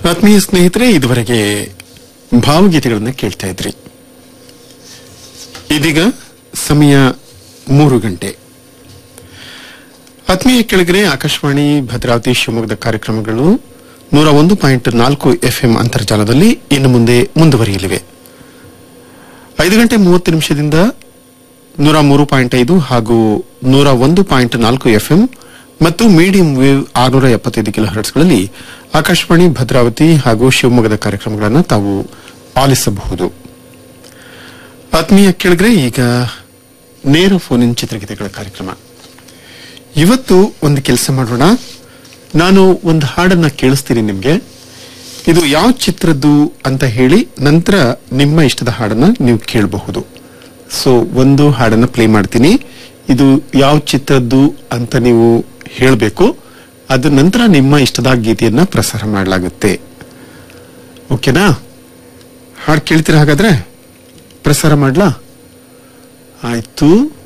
ಆತ್ಮೀಯ ಸ್ನೇಹಿತರೆ ಇದುವರೆಗೆ ಭಾವಗೀತೆಗಳನ್ನು ಕೇಳ್ತಾ ಇದ್ರಿ ಇದೀಗ ಸಮಯ ಮೂರು ಗಂಟೆ ಆತ್ಮೀಯ ಕೆಳಗರೆ ಆಕಾಶವಾಣಿ ಭದ್ರಾವತಿ ಶಿವಮೊಗ್ಗದ ಕಾರ್ಯಕ್ರಮಗಳು ನೂರ ಒಂದು ಪಾಯಿಂಟ್ ನಾಲ್ಕು ಎಫ್ಎಂ ಅಂತರ್ಜಾಲದಲ್ಲಿ ಇನ್ನು ಮುಂದೆ ಮುಂದುವರಿಯಲಿವೆ ಐದು ಗಂಟೆ ಮೂವತ್ತು ನಿಮಿಷದಿಂದ ನೂರ ಮೂರು ಪಾಯಿಂಟ್ ಐದು ಹಾಗೂ ನೂರ ಒಂದು ಪಾಯಿಂಟ್ ನಾಲ್ಕು ಎಫ್ಎಂ ಮತ್ತು ಮೀಡಿಯಂ ವೇವ್ ಆರುನೂರ ಎಪ್ಪತ್ತೈದು ಕಿಲೋ ಹರ್ಟ್ಸ್ಗಳಲ್ಲಿ ಆಕಾಶವಾಣಿ ಭದ್ರಾವತಿ ಹಾಗೂ ಶಿವಮೊಗ್ಗದ ಕಾರ್ಯಕ್ರಮಗಳನ್ನು ತಾವು ಆಲಿಸಬಹುದು ಆತ್ಮೀಯ ಕೆಳಗರೆ ಈಗ ನೇರ ಫೋನ್ ಇನ್ ಚಿತ್ರಗೀತೆಗಳ ಕಾರ್ಯಕ್ರಮ ಇವತ್ತು ಒಂದು ಕೆಲಸ ಮಾಡೋಣ ನಾನು ಒಂದು ಹಾಡನ್ನ ಕೇಳಿಸ್ತೀನಿ ನಿಮ್ಗೆ ಇದು ಯಾವ ಚಿತ್ರದ್ದು ಅಂತ ಹೇಳಿ ನಂತರ ನಿಮ್ಮ ಇಷ್ಟದ ಹಾಡನ್ನ ನೀವು ಕೇಳಬಹುದು ಸೊ ಒಂದು ಹಾಡನ್ನ ಪ್ಲೇ ಮಾಡ್ತೀನಿ ಇದು ಯಾವ ಚಿತ್ರದ್ದು ಅಂತ ನೀವು ಹೇಳಬೇಕು ಅದ ನಂತರ ನಿಮ್ಮ ಇಷ್ಟದ ಗೀತೆಯನ್ನ ಪ್ರಸಾರ ಮಾಡಲಾಗುತ್ತೆ ಓಕೆನಾ ಹಾಡು ಕೇಳ್ತೀರಾ ಹಾಗಾದ್ರೆ ಪ್ರಸಾರ ಮಾಡ್ಲಾ ಆಯ್ತು